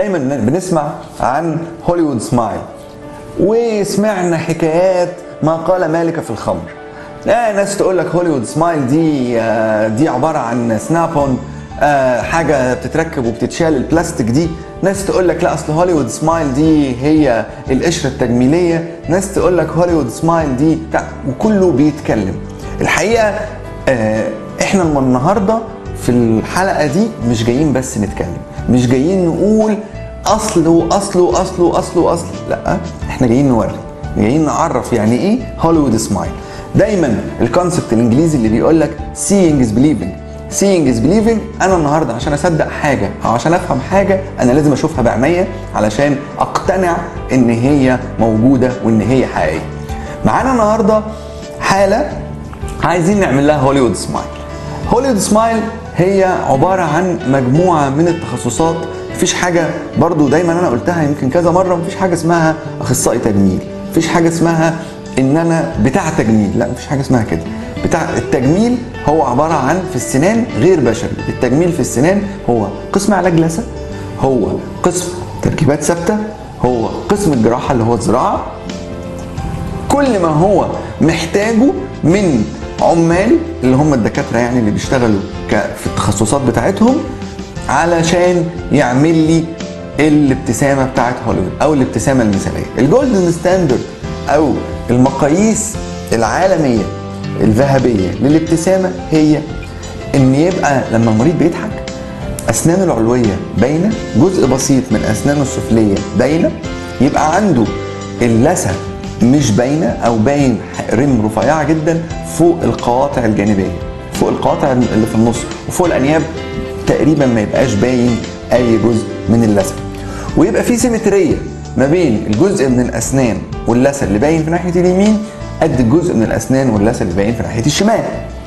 دايما بنسمع عن هوليوود سمايل وسمعنا حكايات ما قال مالك في الخمر لا ناس تقول لك هوليوود سمايل دي آه، دي عباره عن سناب اون آه، حاجه بتتركب وبتتشال البلاستيك دي ناس تقول لك لا اصل هوليوود سمايل دي هي القشره التجميليه ناس تقول لك هوليوود سمايل دي بتاع وكله بيتكلم الحقيقه آه، احنا النهارده في الحلقه دي مش جايين بس نتكلم مش جايين نقول اصل واصل واصل واصل واصل لا احنا جايين نوري جايين نعرف يعني ايه هوليوود سمايل دايما الكونسبت الانجليزي اللي بيقول لك seeing is believing seeing is believing انا النهارده عشان اصدق حاجه او عشان افهم حاجه انا لازم اشوفها بعينيا علشان اقتنع ان هي موجوده وان هي حقيقيه معانا النهارده حاله عايزين نعمل لها هوليوود سمايل هوليوود سمايل هي عباره عن مجموعه من التخصصات مفيش حاجه برضو دايما انا قلتها يمكن كذا مره مفيش حاجه اسمها اخصائي تجميل مفيش حاجه اسمها ان انا بتاع تجميل لا مفيش حاجه اسمها كده بتاع التجميل هو عباره عن في السنان غير بشري التجميل في السنان هو قسم علاج لثه هو قسم تركيبات ثابته هو قسم الجراحه اللي هو الزراعه كل ما هو محتاجه من عمال اللي هم الدكاتره يعني اللي بيشتغلوا ك- في التخصصات بتاعتهم علشان يعمل لي الابتسامه بتاعت هوليوود او الابتسامه المثاليه الجولدن ستاندرد او المقاييس العالميه الذهبيه للابتسامه هي ان يبقى لما المريض بيضحك اسنانه العلويه باينه جزء بسيط من اسنانه السفليه باينه يبقى عنده اللثه مش باينه او باين رم رفيعه جدا فوق القواطع الجانبيه فوق القواطع اللي في النص وفوق الانياب تقريبا ما يبقاش باين اي جزء من اللثه ويبقى في سيمتريه ما بين الجزء من الاسنان واللثه اللي باين في ناحيه اليمين قد الجزء من الاسنان واللثه اللي باين في ناحيه الشمال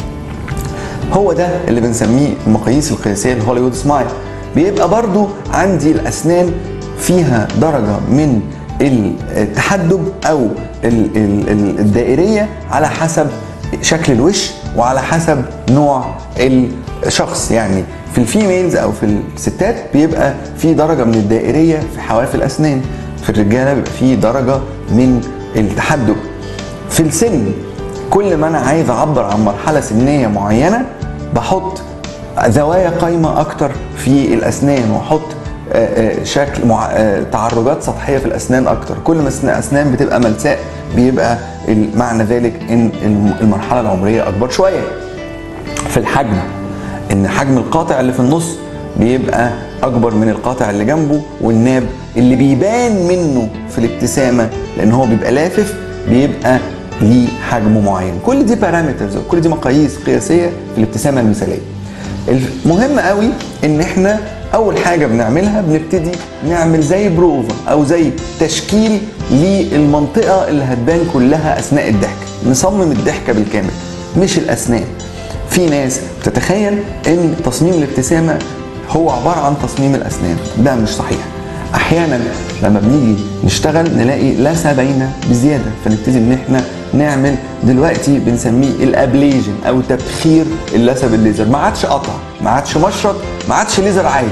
هو ده اللي بنسميه المقاييس القياسيه لهوليوود سمايل بيبقى برضو عندي الاسنان فيها درجه من التحدب او ال- ال- ال- الدائريه على حسب شكل الوش وعلى حسب نوع الشخص يعني في الفيميلز او في الستات بيبقى في درجه من الدائريه في حواف الاسنان في الرجاله بيبقى في درجه من التحدب في السن كل ما انا عايز اعبر عن مرحله سنيه معينه بحط زوايا قايمه اكتر في الاسنان واحط آه، آه، شكل مع... آه، تعرجات سطحيه في الاسنان اكتر كل ما السن- الاسنان بتبقى ملساء بيبقى ال- معنى ذلك ان الم- المرحله العمريه اكبر شويه في الحجم ان حجم القاطع اللي في النص بيبقى اكبر من القاطع اللي جنبه والناب اللي بيبان منه في الابتسامه لان هو بيبقى لافف بيبقى ليه حجم معين كل دي بارامترز كل دي مقاييس قياسيه في الابتسامه المثاليه المهم قوي ان احنا اول حاجه بنعملها بنبتدي نعمل زي بروفا او زي تشكيل للمنطقه اللي هتبان كلها اثناء الضحك نصمم الضحكه بالكامل مش الاسنان في ناس بتتخيل ان تصميم الابتسامه هو عباره عن تصميم الاسنان ده مش صحيح احيانا لما بنيجي نشتغل نلاقي لثه باينه بزياده فنبتدي ان احنا نعمل دلوقتي بنسميه الابليجن او تبخير اللثه بالليزر ما عادش قطع ما عادش مشرط ما عادش ليزر عادي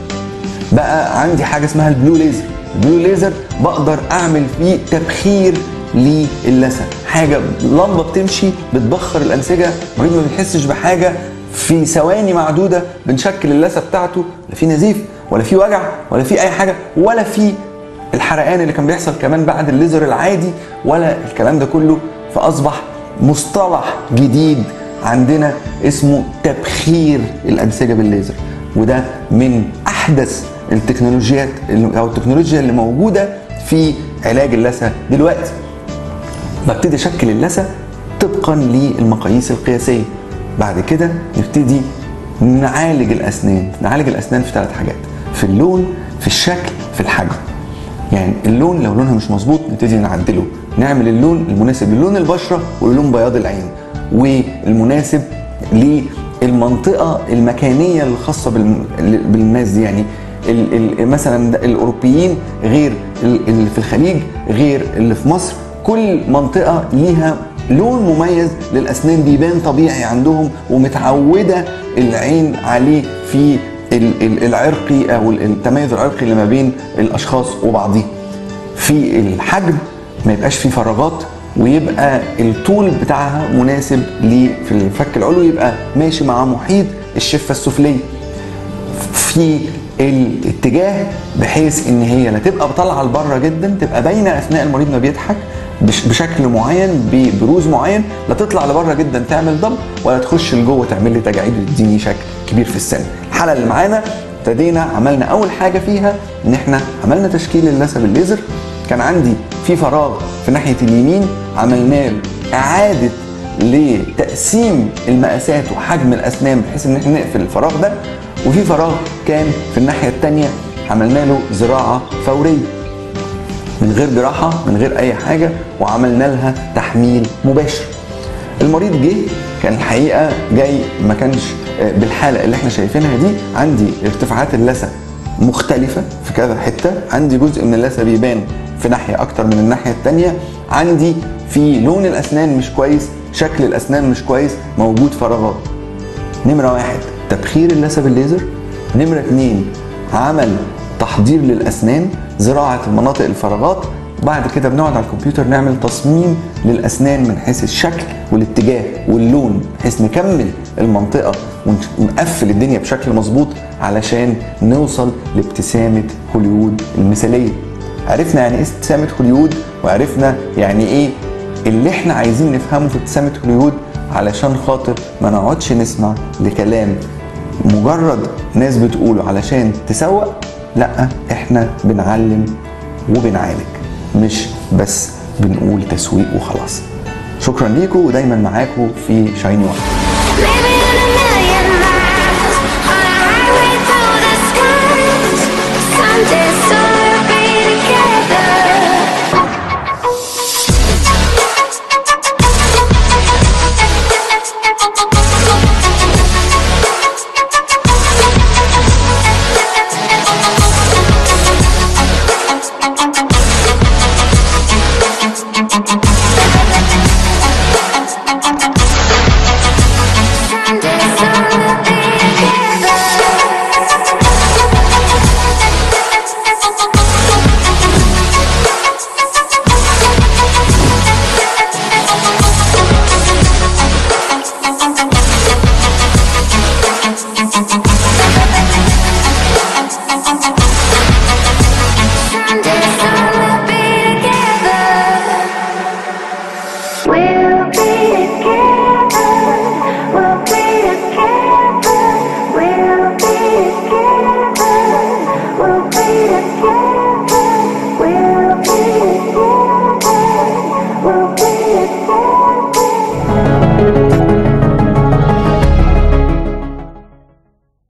بقى عندي حاجه اسمها البلو ليزر البلو ليزر بقدر اعمل فيه تبخير للثه حاجه لمبه بتمشي بتبخر الانسجه المريض ما بيحسش بحاجه في ثواني معدوده بنشكل اللثه بتاعته لا في نزيف ولا في وجع ولا في اي حاجه ولا في الحرقان اللي كان بيحصل كمان بعد الليزر العادي ولا الكلام ده كله فاصبح مصطلح جديد عندنا اسمه تبخير الانسجه بالليزر وده من احدث التكنولوجيات او التكنولوجيا اللي موجوده في علاج اللثه دلوقتي ببتدي اشكل اللثه طبقا للمقاييس القياسيه بعد كده نبتدي نعالج الاسنان نعالج الاسنان في ثلاث حاجات في اللون في الشكل في الحجم يعني اللون لو لونها مش مظبوط نبتدي نعدله نعمل اللون المناسب للون البشره ولون بياض العين والمناسب للمنطقه المكانيه الخاصه بالم- بالناس دي يعني ال- ال- مثلا الاوروبيين غير ال- اللي في الخليج غير اللي في مصر كل منطقه ليها لون مميز للاسنان بيبان طبيعي عندهم ومتعوده العين عليه في ال- ال- العرقي او ال- التميز العرقي اللي ما بين الاشخاص وبعضهم في الحجم ما يبقاش فيه فراغات ويبقى الطول بتاعها مناسب ليه في الفك العلوي يبقى ماشي مع محيط الشفه السفليه في الاتجاه بحيث ان هي لا تبقى طالعه لبره جدا تبقى باينه اثناء المريض ما بيضحك بش- بشكل معين ببروز معين لا تطلع لبره جدا تعمل ضب ولا تخش لجوه تعمل لي تجاعيد وتديني شكل كبير في السن الحاله اللي معانا ابتدينا عملنا اول حاجه فيها ان احنا عملنا تشكيل اللثه بالليزر كان عندي في فراغ في ناحيه اليمين عملنا له اعاده لتقسيم المقاسات وحجم الاسنان بحيث ان احنا نقفل الفراغ ده وفي فراغ كان في الناحيه الثانيه عملنا له زراعه فوريه من غير جراحه من غير اي حاجه وعملنا لها تحميل مباشر المريض جه كان الحقيقه جاي ما كانش آه، بالحاله اللي احنا شايفينها دي عندي ارتفاعات اللثه مختلفه في كذا حته عندي جزء من اللثه بيبان في ناحيه اكتر من الناحيه الثانيه عندي في لون الاسنان مش كويس شكل الاسنان مش كويس موجود فراغات نمرة واحد تبخير اللثة بالليزر نمرة اتنين عمل تحضير للأسنان زراعة المناطق الفراغات بعد كده بنقعد على الكمبيوتر نعمل تصميم للأسنان من حيث الشكل والاتجاه واللون بحيث نكمل المنطقة ونقفل الدنيا بشكل مظبوط علشان نوصل لابتسامة هوليوود المثالية عرفنا يعني ايه ابتسامة هوليوود وعرفنا يعني ايه اللي احنا عايزين نفهمه في ابتسامة هوليوود علشان خاطر ما نقعدش نسمع لكلام مجرد ناس بتقوله علشان تسوق لا احنا بنعلم وبنعالج مش بس بنقول تسويق وخلاص شكرا ليكم ودايما معاكم في شايني وان Maybe in a